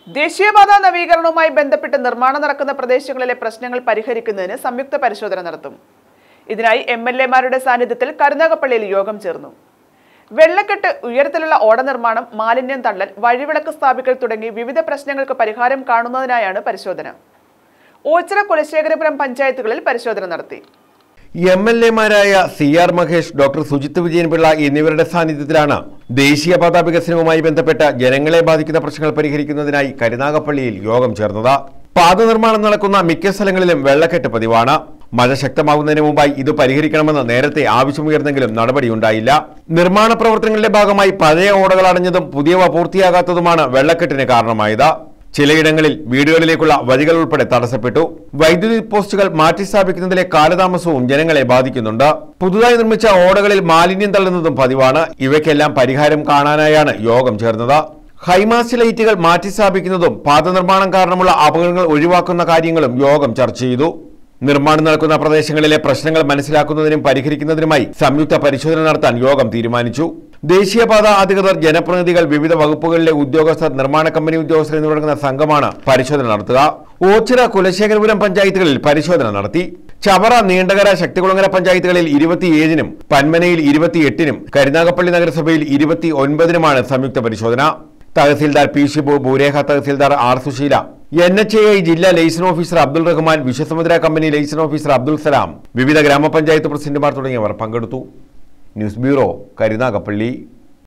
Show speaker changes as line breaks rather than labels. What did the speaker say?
ദേശീയപാത നവീകരണവുമായി ബന്ധപ്പെട്ട് നിർമ്മാണം നടക്കുന്ന പ്രദേശങ്ങളിലെ പ്രശ്നങ്ങൾ പരിഹരിക്കുന്നതിന് സംയുക്ത പരിശോധന നടത്തും ഇതിനായി എം എൽ എമാരുടെ സാന്നിധ്യത്തിൽ കരുനാഗപ്പള്ളിയിൽ യോഗം ചേർന്നു വെള്ളക്കെട്ട് ഉയരത്തിലുള്ള ഓട നിർമ്മാണം മാലിന്യം തള്ളൽ വഴിവിളക്ക് സ്ഥാപിക്കൽ തുടങ്ങി വിവിധ പ്രശ്നങ്ങൾക്ക് പരിഹാരം കാണുന്നതിനായാണ് പരിശോധന ഓച്ചിറ കുലശേഖരപുരം പഞ്ചായത്തുകളിൽ പരിശോധന നടത്തി
എം എൽ എമാരായ C R Mahesh doctor Sujith Vijayan Pillai എന്നിവരുടെ സാന്നിധ്യത്തിലാണ് ദേശീയപാത വികസനവുമായി ബന്ധപ്പെട്ട് ജനങ്ങളെ ബാധിക്കുന്ന പ്രശ്നങ്ങൾ പരിഹരിക്കുന്നതിനായി കരുനാഗപ്പള്ളിയിൽ യോഗം ചേർന്നത് പാത നിർമ്മാണം നടക്കുന്ന മിക്ക സ്ഥലങ്ങളിലും വെള്ളക്കെട്ട് പതിവാണ് മഴ ശക്തമാകുന്നതിന് മുമ്പായി ഇത് പരിഹരിക്കണമെന്ന് നേരത്തെ ആവശ്യമുയർന്നെങ്കിലും നടപടിയുണ്ടായില്ല നിർമ്മാണ പ്രവർത്തനങ്ങളുടെ ഭാഗമായി പഴയ ഓടകൾ അടഞ്ഞതും പുതിയവ പൂർത്തിയാകാത്തതുമാണ് വെള്ളക്കെട്ടിന് കാരണമായത് ചിലയിടങ്ങളിൽ വീടുകളിലേക്കുള്ള വഴികൾ ഉൾപ്പെടെ തടസ്സപ്പെട്ടു വൈദ്യുതി പോസ്റ്റുകൾ മാറ്റി സ്ഥാപിക്കുന്നതിലെ കാലതാമസവും ജനങ്ങളെ ബാധിക്കുന്നുണ്ട് പുതുതായി നിർമ്മിച്ച ഓടകളിൽ മാലിന്യം തള്ളുന്നതും പതിവാണ് ഇവയ്ക്കെല്ലാം പരിഹാരം കാണാനായാണ് യോഗം ചേർന്നത് ഹൈമാസ്റ്റ് ലൈറ്റുകൾ മാറ്റി സ്ഥാപിക്കുന്നതും പാത നിർമ്മാണം കാരണമുള്ള അപകടങ്ങൾ ഒഴിവാക്കുന്ന കാര്യങ്ങളും യോഗം ചർച്ച ചെയ്തു നിർമ്മാണം നടക്കുന്ന പ്രദേശങ്ങളിലെ പ്രശ്നങ്ങൾ മനസ്സിലാക്കുന്നതിനും പരിഹരിക്കുന്നതിനുമായി സംയുക്ത പരിശോധന നടത്താൻ യോഗം തീരുമാനിച്ചു ദേശീയപാത അധികൃതർ ജനപ്രതിനിധികൾ വിവിധ വകുപ്പുകളിലെ ഉദ്യോഗസ്ഥർ നിർമ്മാണ കമ്പനി ഉദ്യോഗസ്ഥർ എന്നിവരടങ്ങുന്ന സംഘമാണ് പരിശോധന നടത്തുക ഓച്ചിറ കുലശേഖരപുരം പഞ്ചായത്തുകളിൽ പരിശോധന നടത്തി ചവറ നീണ്ടകര ശക്തികുളങ്ങര പഞ്ചായത്തുകളിൽ ഇരുപത്തിയേഴിനും പന്മനയിൽ ഇരുപത്തിയെട്ടിനും കരുനാഗപ്പള്ളി നഗരസഭയിൽ ഇരുപത്തി ഒൻപതിനുമാണ് സംയുക്ത പരിശോധന തഹസീൽദാർ പി ഷിബു ഭൂരേഖ tahsildar R Susheela N H I ജില്ലാ liaison officer Abdul Rahman Vishwasamudra company liaison officer Abdul Salam വിവിധ ഗ്രാമപഞ്ചായത്ത് പ്രസിഡന്റുമാർ തുടങ്ങിയവർ പങ്കെടുത്തു ന്യൂസ് ബ്യൂറോ കരുനാഗപ്പള്ളി